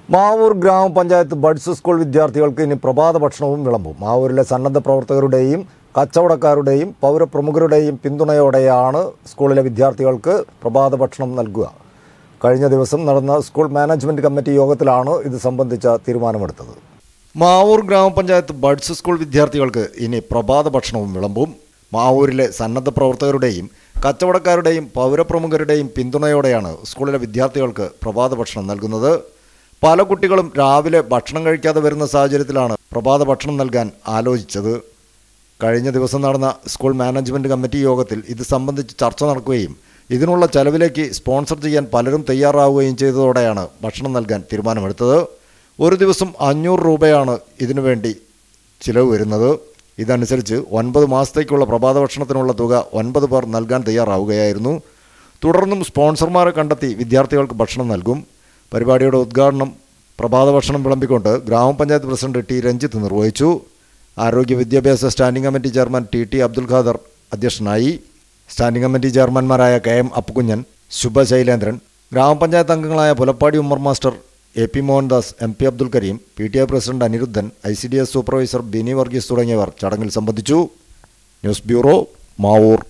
മാവൂർ ഗ്രാമപഞ്ചായത്ത് buds school വിദ്യാർത്ഥികൾക്ക് ഇനി പ്രഭാത ഭക്ഷണവും വിളമ്പും മാവൂരിലെ സന്നദ്ധ പ്രവർത്തകരുടെയും കച്ചവടക്കാരുടെയും പൗരപ്രമുഖരുടെയും പിന്തുണയോടെയാണ് സ്കൂളിലെ വിദ്യാർത്ഥികൾക്ക് പ്രഭാത ഭക്ഷണം നൽകുക കഴിഞ്ഞ ദിവസം നടന്ന സ്കൂൾ മാനേജ്മെന്റ് കമ്മിറ്റി യോഗത്തിലാണ് ഇത് സംബന്ധിച്ച തീരുമാനമെടുത്തത് മാവൂർ ഗ്രാമപഞ്ചായത്ത് ബഡ്സ് സ്കൂൾ വിദ്യാർത്ഥികൾക്ക് ഇനി പ്രഭാത ഭക്ഷണവും വിളമ്പും മാവൂരിലെ സന്നദ്ധ പ്രവർത്തകരുടെയും കച്ചവടക്കാരുടെയും പൗരപ്രമുഖരുടെയും പിന്തുണയോടെയാണ് സ്കൂളിലെ വിദ്യാർത്ഥികൾക്ക് പ്രഭാത ഭക്ഷണം നൽകുന്നത് പല കുട്ടികളും രാവിലെ ഭക്ഷണം കഴിക്കാതെ വരുന്ന സാഹചര്യത്തിലാണ് പ്രഭാത ഭക്ഷണം നൽകാൻ ആലോചിച്ചത് കഴിഞ്ഞ ദിവസം നടന്ന സ്കൂൾ മാനേജ്മെന്റ് കമ്മിറ്റി യോഗത്തിൽ ഇത് സംബന്ധിച്ച് ചർച്ച നടക്കുകയും ഇതിനുള്ള ചെലവിലേക്ക് സ്പോൺസർ ചെയ്യാൻ പലരും തയ്യാറാവുകയും ചെയ്തതോടെയാണ് ഭക്ഷണം നൽകാൻ തീരുമാനമെടുത്തത് ഒരു ദിവസം അഞ്ഞൂറ് രൂപയാണ് ഇതിനു വേണ്ടി ചിലവ് വരുന്നത് ഇതനുസരിച്ച് ഒൻപത് മാസത്തേക്കുള്ള പ്രഭാത ഭക്ഷണത്തിനുള്ള തുക ഒൻപത് പേർ നൽകാൻ തയ്യാറാവുകയായിരുന്നു തുടർന്നും സ്പോൺസർമാരെ കണ്ടെത്തി വിദ്യാർത്ഥികൾക്ക് ഭക്ഷണം നൽകും പരിപാടിയുടെ ഉദ്ഘാടനം പ്രഭാത ഭക്ഷണം വിളമ്പിക്കൊണ്ട് ഗ്രാമപഞ്ചായത്ത് പ്രസിഡന്റ് ടി രഞ്ജിത്ത് നിർവഹിച്ചു ആരോഗ്യ വിദ്യാഭ്യാസ standing committee chairman T T Abdul Khader അധ്യക്ഷനായി സ്റ്റാൻഡിംഗ് കമ്മിറ്റി ചെയർമാൻമാരായ കെ എം അപ്പുകുഞ്ഞൻ ശുഭ ശൈലേന്ദ്രൻ ഗ്രാമപഞ്ചായത്ത് അംഗങ്ങളായ Pulappadi Ummer master A P Mohandas M P Abdul Kareem P T I president Aniruddhan I C D S supervisor Bini Varghese തുടങ്ങിയവർ ചടങ്ങിൽ സംബന്ധിച്ചു ന്യൂസ് ബ്യൂറോ മാവൂർ